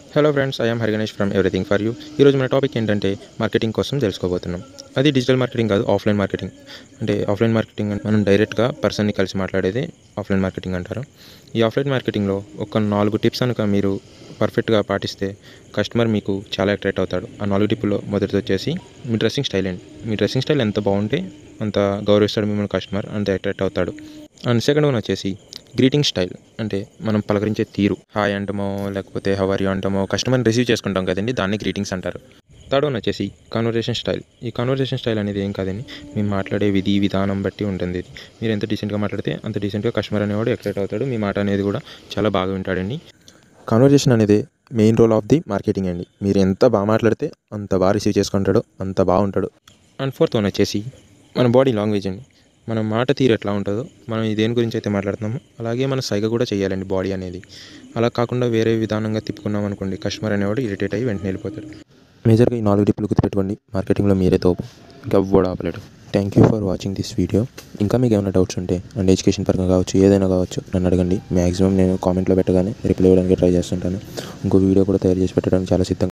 hello friends I'm Hariganesh from everything for you ఈరోజు మన topic ఏంటంటే మార్కెటింగ్ కోసం తెలుసుకోబోతున్నాం అది డిజిటల్ మార్కెటింగ్ కాదు ఆఫ్లైన్ మార్కెటింగ్ అంటే ఆఫ్లైన్ మార్కెటింగ్ అంటే మనం డైరెక్ట్గా పర్సన్ని కలిసి మాట్లాడేది ఆఫ్లైన్ మార్కెటింగ్ అంటారు ఈ ఆఫ్లైన్ మార్కెటింగ్లో ఒక నాలుగు టిప్స్ కనుక మీరు పర్ఫెక్ట్గా పాటిస్తే కస్టమర్ మీకు చాలా అట్రాక్ట్ అవుతాడు ఆ నాలుగు టిప్పుల్లో మొదటిది వచ్చేసి మీ డ్రెస్సింగ్ స్టైల్ అండి మీ డ్రెస్సింగ్ స్టైల్ ఎంత బాగుంటే అంత గౌరవిస్తాడు మిమ్మల్ని కస్టమర్ అంత అట్రాక్ట్ అవుతాడు అండ్ సెకండ్ వన్ వచ్చేసి గ్రీటింగ్ స్టైల్ అంటే మనం పలకరించే తీరు హాయ్ అంటామో లేకపోతే హవర్ యూ అంటామో కస్టమర్ని రిసీవ్ చేసుకుంటాం కదండి దాన్ని గ్రీటింగ్స్ అంటారు థర్డ్ వన్ వచ్చేసి కాన్వర్జేషన్ స్టైల్ ఈ కాన్వర్జేషన్ స్టైల్ అనేది ఏం కాదండి మేము మాట్లాడే విధి విధానం బట్టి ఉంటుంది ఇది మీరు ఎంత డీసెంట్గా మాట్లాడితే అంత డీసెంట్గా కస్టమర్ అనేవాడు ఎక్సైట్ అవుతాడు మీ మాట అనేది కూడా చాలా బాగా వింటాడండి కాన్వర్జేషన్ అనేది main role of the marketing అండి మీరు ఎంత బాగా మాట్లాడితే అంత బాగా రిసీవ్ చేసుకుంటాడో అంత బాగుంటాడు అండ్ ఫోర్త్ వన్ వచ్చేసి మన బాడీ లాంగ్వేజ్ అండి మన మాట తీరు ఎట్లా ఉంటుందో మనం దేని గురించి అయితే మాట్లాడుతున్నామో అలాగే మన సైగ కూడా చేయాలండి బాడీ అనేది అలా కాకుండా వేరే విధానంగా తిప్పుకున్నాం అనుకోండి కస్టమర్ అనేవాడు ఇరిటేట్ అయ్యి వెంటనే వెళ్ళిపోతాడు మేజర్గా ఈ నాలుగు టిప్పులు గుర్తుపెట్టుకోండి మార్కెటింగ్లో మీరే తోపు ఇంకా ఎవ్వడు ఆపలేడు thank you for watching this video ఇంకా మీకు ఏమైనా డౌట్స్ ఉంటే అండ్ ఎడ్యుకేషన్ పరంగా కావచ్చు ఏదైనా కావచ్చు నన్ను అడగండి మ్యాక్సిమం నేను కామెంట్లో పెట్టగానే రిప్లై ఇవ్వడానికి ట్రై చేస్తుంటాను ఇంకో వీడియో కూడా తయారు చేసి పెట్టడానికి చాలా సిద్ధంగా